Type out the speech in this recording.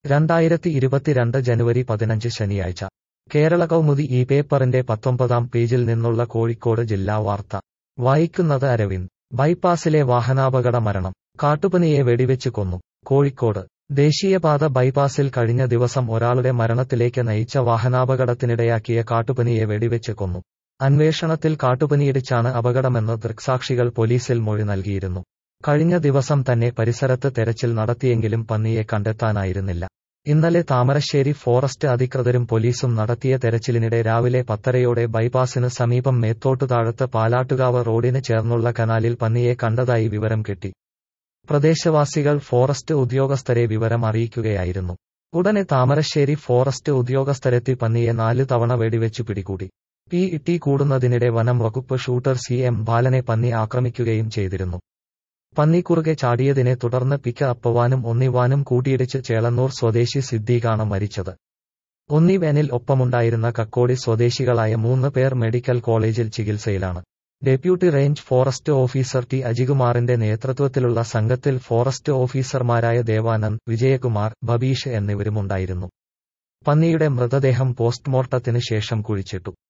രണ്ടായിരത്തി ഇരുപത്തിരണ്ട് ജനുവരി പതിനഞ്ച് ശനിയാഴ്ച കേരള കൗമുദി ഈ പേപ്പറിന്റെ പത്തൊമ്പതാം പേജിൽ നിന്നുള്ള കോഴിക്കോട് ജില്ലാ വാർത്ത വായിക്കുന്നത് അരവിന്ദ് ബൈപ്പാസിലെ വാഹനാപകട മരണം കാട്ടുപനിയെ വെടിവെച്ച് കൊന്നു കോഴിക്കോട് ദേശീയപാത ബൈപ്പാസിൽ കഴിഞ്ഞ ദിവസം ഒരാളുടെ മരണത്തിലേക്ക് നയിച്ച വാഹനാപകടത്തിനിടയാക്കിയ കാട്ടുപനിയെ വെടിവെച്ച് കൊന്നു അന്വേഷണത്തിൽ കാട്ടുപനിയിടിച്ചാണ് അപകടമെന്ന് ദൃക്സാക്ഷികൾ പോലീസിൽ മൊഴി നൽകിയിരുന്നു കഴിഞ്ഞ ദിവസം തന്നെ പരിസരത്ത് തെരച്ചിൽ നടത്തിയെങ്കിലും പന്നിയെ കണ്ടെത്താനായിരുന്നില്ല ഇന്നലെ താമരശ്ശേരി ഫോറസ്റ്റ് അധികൃതരും പോലീസും നടത്തിയ തെരച്ചിലിനിടെ രാവിലെ പത്തരയോടെ ബൈപ്പാസിന് സമീപം മേത്തോട്ടുതാഴത്ത് പാലാട്ടുകാവ് റോഡിന് ചേർന്നുള്ള കനാലിൽ പന്നിയെ കണ്ടതായി വിവരം കിട്ടി പ്രദേശവാസികൾ ഫോറസ്റ്റ് ഉദ്യോഗസ്ഥരെ വിവരം അറിയിക്കുകയായിരുന്നു ഉടനെ താമരശ്ശേരി ഫോറസ്റ്റ് ഉദ്യോഗസ്ഥരെത്തി പന്നിയെ നാല് തവണ വെടിവെച്ചു പിടികൂടി പി ഇട്ടി കൂടുന്നതിനിടെ വനം വകുപ്പ് ഷൂട്ടർ സി എം ബാലനെ പന്നി ആക്രമിക്കുകയും ചെയ്തിരുന്നു പന്നി കുറുകെ ചാടിയതിനെ തുടർന്ന് പിക്ക് അപ്പവാനും ഒന്നിവാനും കൂട്ടിയിടിച്ച് ചേളന്നൂർ സ്വദേശി സിദ്ദീഖാണ് മരിച്ചത് ഒന്നി വാനിൽ ഒപ്പമുണ്ടായിരുന്ന കക്കോടി സ്വദേശികളായ മൂന്ന് പേർ മെഡിക്കൽ കോളേജിൽ ചികിത്സയിലാണ് deputy range forest officer T അജികുമാറിന്റെ നേതൃത്വത്തിലുള്ള സംഘത്തിൽ ഫോറസ്റ്റ് ഓഫീസർമാരായ ദേവാനന്ദ് വിജയകുമാർ ബബീഷ് എന്നിവരുമുണ്ടായിരുന്നു പന്നിയുടെ മൃതദേഹം പോസ്റ്റ്മോർട്ടത്തിന് ശേഷം കുഴിച്ചിട്ടു